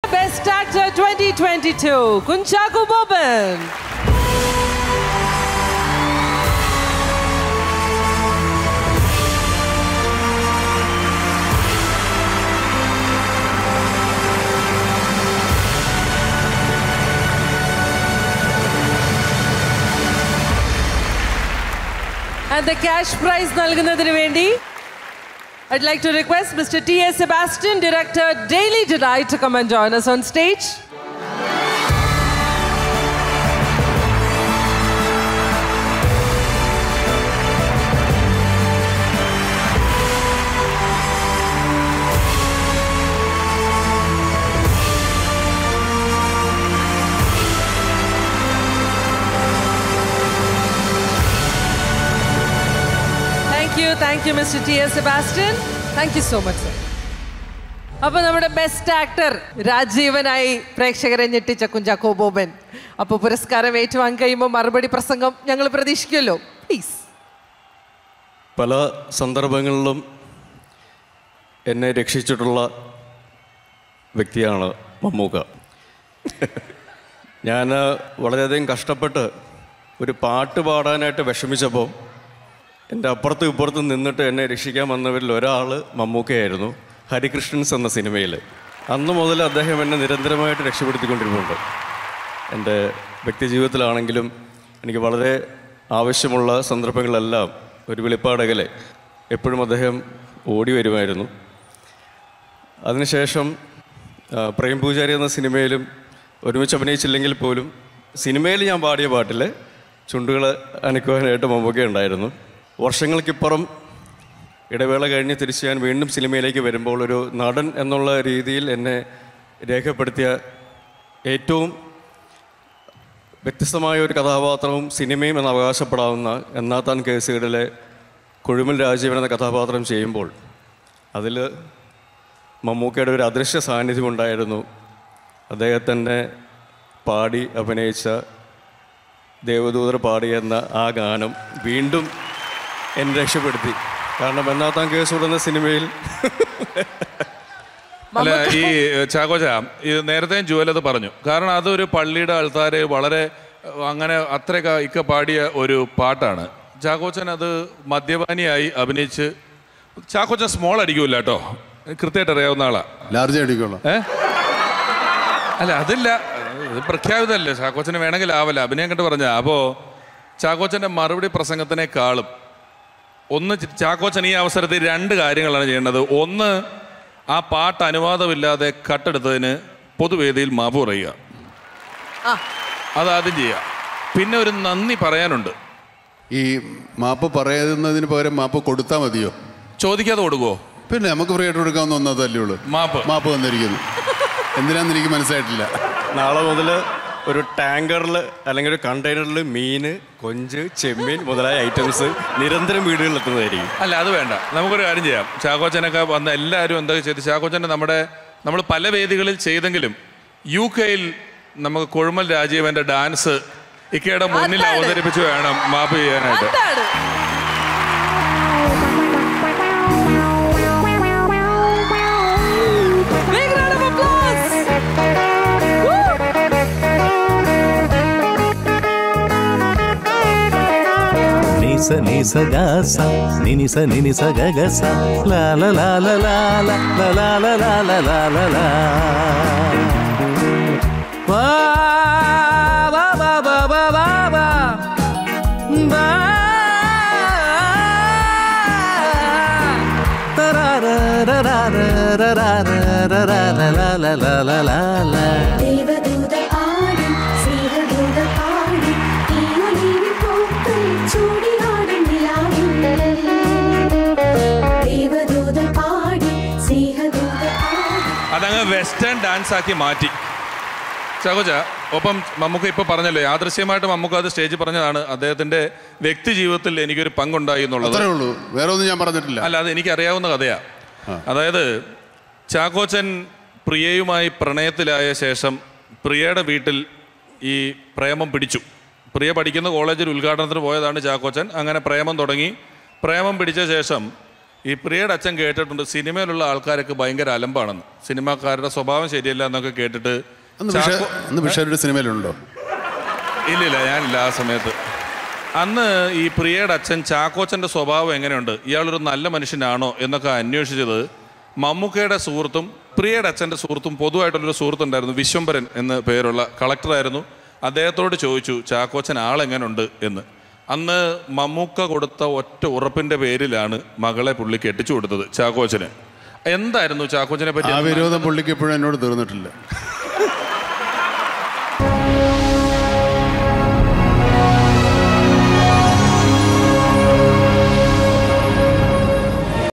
Best Actor 2022, Kunchaku Boban. And the cash prize നൽകുന്നതിന് വേണ്ടി I'd like to request Mr. T.S. Sebastian, Director, Daily Delight, to come and join us on stage. Thank you, thank you, Mr. T.S. Sebastian. Thank you so much, sir. അപ്പൊ നമ്മുടെ best actor രാജീവനായി പ്രേക്ഷകരെ ഞെട്ടിച്ച കുഞ്ചാക്കോ ബോബൻ അപ്പൊ പുരസ്കാരം ഏറ്റുവാങ്ങി കഴിയുമ്പോൾ മറുപടി പ്രസംഗം ഞങ്ങൾ പ്രതീക്ഷിക്കുമല്ലോ പ്ലീസ് പല സന്ദർഭങ്ങളിലും എന്നെ രക്ഷിച്ചിട്ടുള്ള വ്യക്തിയാണ് മമ്മൂക്ക ഞാൻ വളരെയധികം കഷ്ടപ്പെട്ട് ഒരു പാട്ട് പാടാനായിട്ട് വിഷമിച്ചപ്പോൾ എൻ്റെ അപ്പുറത്തും ഇപ്പുറത്തും നിന്നിട്ട് എന്നെ രക്ഷിക്കാൻ വന്നവരിൽ ഒരാൾ മമ്മൂക്കയായിരുന്നു ഹരികൃഷ്ണൻസ് എന്ന സിനിമയിൽ അന്ന് മുതൽ അദ്ദേഹം എന്നെ നിരന്തരമായിട്ട് രക്ഷപ്പെടുത്തിക്കൊണ്ടിരുന്നുണ്ട് എൻ്റെ വ്യക്തിജീവിതത്തിലാണെങ്കിലും എനിക്ക് വളരെ ആവശ്യമുള്ള സന്ദർഭങ്ങളിലെല്ലാം ഒരു വെളിപ്പാടകലെ എപ്പോഴും അദ്ദേഹം ഓടി വരുമായിരുന്നു അതിനുശേഷം ആ, പ്രേം പൂജാരി എന്ന സിനിമയിലും ഒരുമിച്ച് അഭിനയിച്ചില്ലെങ്കിൽ പോലും സിനിമയിൽ ഞാൻ പാടിയ പാട്ടിൽ ചുണ്ടുകൾ അനക്കുവാനായിട്ട് മമ്മൂക്ക ഉണ്ടായിരുന്നു വർഷങ്ങൾക്കിപ്പുറം ഇടവേള കഴിഞ്ഞ് തിരിച്ച് ഞാൻ വീണ്ടും സിനിമയിലേക്ക് വരുമ്പോൾ ഒരു നടൻ എന്നുള്ള രീതിയിൽ എന്നെ രേഖപ്പെടുത്തിയ ഏറ്റവും വ്യത്യസ്തമായ ഒരു കഥാപാത്രവും സിനിമയും എന്ന് അവകാശപ്പെടാവുന്ന എന്നാത്താൻ കേസുകളിലെ കുഴുമൽ രാജീവൻ എന്ന കഥാപാത്രം ചെയ്യുമ്പോൾ അതിൽ മമ്മൂക്കയുടെ ഒരു അദൃശ്യ സാന്നിധ്യം ഉണ്ടായിരുന്നു അദ്ദേഹത്തിൻ്റെ പാടി അഭിനയിച്ച ദേവദൂതർ പാടി എന്ന ആ ഗാനം വീണ്ടും എന്നെ രക്ഷപ്പെടുത്തി കാരണം എന്നാത്താൻ കേസ് എന്ന സിനിമയിൽ അല്ല ഈ ചാക്കോച്ച ഇത് നേരത്തെ ജുവൽ അത് പറഞ്ഞു കാരണം അതൊരു പള്ളിയുടെ ആൾക്കാര് വളരെ അഹ്, അങ്ങനെ അത്രയൊക്കെ ഇക്ക പാടിയ ഒരു പാട്ടാണ് ചാക്കോച്ചൻ അത് മദ്യപാനിയായി അഭിനയിച്ച് ചാക്കോച്ചൻ സ്മോൾ അടിക്കൂല കേട്ടോ കൃത്യമായിട്ട് അറിയാവുന്ന ആളാ ലാർജ് അടിക്കുള്ളൂ ഏ അല്ല അതില്ല ഇത് പ്രഖ്യാപിതല്ലേ ചാക്കോച്ചന് വേണമെങ്കിൽ ആവല്ല അഭിനയം കണ്ട് പറഞ്ഞ അപ്പോ ചാക്കോച്ചന്റെ മറുപടി പ്രസംഗത്തിനേക്കാളും ഒന്ന് ചി- ചാക്കോച്ചൻ ഈ അവസരത്തിൽ രണ്ട് കാര്യങ്ങളാണ് ചെയ്യേണ്ടത് ഒന്ന് ആ പാട്ട് അനുവാദമില്ലാതെ കട്ടെടുത്തതിന് പൊതുവേദിയിൽ മാപ്പ് പറയുക ആ. അതാദ്യം ചെയ്യുക പിന്നെ ഒരു നന്ദി പറയാനുണ്ട് ഈ മാപ്പ് പറയുന്നതിന് പകരം മാപ്പ് കൊടുത്താൽ മതിയോ ചോദിക്കാതെ കൊടുക്കുവോ പിന്നെ നമുക്ക് ഫ്രീ ആയിട്ട് കൊടുക്കാവുന്ന ഒന്നതല്ലേ ഉള്ളൂ മാപ്പ് മാപ്പ് വന്നിരിക്കുന്നു എന്തിനാന്ന് എനിക്ക് മനസ്സിലായിട്ടില്ല നാളെ മുതൽ ഒരു ടാങ്കറിൽ അല്ലെങ്കിൽ ഒരു കണ്ടെയ്നറിൽ മീന് കൊഞ്ച് ചെമ്മീൻ മുതലായ ഐറ്റംസ് നിരന്തരം വീടുകളിൽ എത്തുന്നതായിരിക്കും അല്ല അത് വേണ്ട നമുക്കൊരു കാര്യം ചെയ്യാം ചാക്കോച്ചനൊക്കെ വന്ന എല്ലാവരും എന്താ ചെയ്ത് ചാക്കോച്ചൻ്റെ നമ്മുടെ നമ്മൾ പല വേദികളിൽ ചെയ്തെങ്കിലും യു കെയിൽ നമുക്ക് കൊഴുമൽ രാജീവന്റെ ഡാൻസ് ഇക്കയുടെ മുന്നിൽ അതാണ്. അവതരിപ്പിച്ച് വേണം മാപ്പ് ചെയ്യാനായിട്ട് അതാണ് Big round of applause. నిస నిస గస నినిస నినిస గగస లా లా లా లా లా లా లా లా లా లా లా లా లా వా వా వా వా వా వా వా బా ദേവദൂത ആടും സ്നേഹദൂത പാടും ഈയൊലിവിൽ പൂക്കൾ ചൂടിയാടും നിലാവിൽ ദേവദൂത പാടും സ്നേഹദൂത ആടും അതങ്ങ് വെസ്റ്റേൺ ഡാൻസ് ആക്കി മാറ്റി ചാക്കോച്ച ഒപ്പം മമ്മൂക്ക ഇപ്പൊ പറഞ്ഞല്ലോ യാദൃശ്യമായിട്ട് മമ്മൂക്ക അത് സ്റ്റേജിൽ പറഞ്ഞതാണ് അദ്ദേഹത്തിന്റെ വ്യക്തി ജീവിതത്തിൽ എനിക്കൊരു പങ്കുണ്ടായി എന്നുള്ളത് അത്രേ ഉള്ളൂ വേറെ ഒന്നും ഞാൻ പറഞ്ഞിട്ടില്ല അല്ല അത് എനിക്ക് അറിയാവുന്ന കഥയാ അതായത് ചാക്കോച്ചൻ പ്രിയയുമായി പ്രണയത്തിലായ ശേഷം പ്രിയയുടെ വീട്ടിൽ ഈ പ്രേമം പിടിച്ചു പ്രിയ പഠിക്കുന്ന കോളേജിൽ ഉദ്ഘാടനത്തിന് പോയതാണ് ചാക്കോച്ചൻ അങ്ങനെ പ്രേമം തുടങ്ങി പ്രേമം പിടിച്ച ശേഷം ഈ പ്രിയയുടെ അച്ഛൻ കേട്ടിട്ടുണ്ട് സിനിമയിലുള്ള ആൾക്കാരൊക്കെ ഭയങ്കര അലമ്പാണെന്ന് സിനിമാക്കാരുടെ സ്വഭാവം ശരിയല്ല എന്നൊക്കെ കേട്ടിട്ട് അന്ന് വിഷ ചാക്കോ- അന്ന് വിഷയുടെ സിനിമയിലുണ്ടോ ഇല്ലില്ല ഞാനില്ല ആ സമയത്ത് അന്ന് ഈ പ്രിയയുടെ അച്ഛൻ ചാക്കോച്ചൻ്റെ സ്വഭാവം എങ്ങനെയുണ്ട് ഇയാളൊരു നല്ല മനുഷ്യനാണോ എന്നൊക്കെ അന്വേഷിച്ചത് മമ്മൂക്കയുടെ സുഹൃത്തും പ്രിയയുടെ അച്ഛൻ്റെ സുഹൃത്തും പൊതുവായിട്ടുള്ളൊരു സുഹൃത്തുണ്ടായിരുന്നു വിശ്വംഭരൻ എന്ന് പേരുള്ള കളക്ടറായിരുന്നു അദ്ദേഹത്തോട് ചോദിച്ചു ചാക്കോച്ചൻ ആളെങ്ങനുണ്ട് എന്ന് അന്ന് മമ്മൂക്ക കൊടുത്ത ഒറ്റ ഉറപ്പിൻ്റെ പേരിലാണ് മകളെ പുള്ളി കെട്ടിച്ചു കൊടുത്തത് ചാക്കോച്ചന് എന്തായിരുന്നു ചാക്കോച്ചനെ പറ്റി ആ വിരോധം പുള്ളിക്ക് എപ്പോഴും എന്നോട് തീർന്നിട്ടില്ല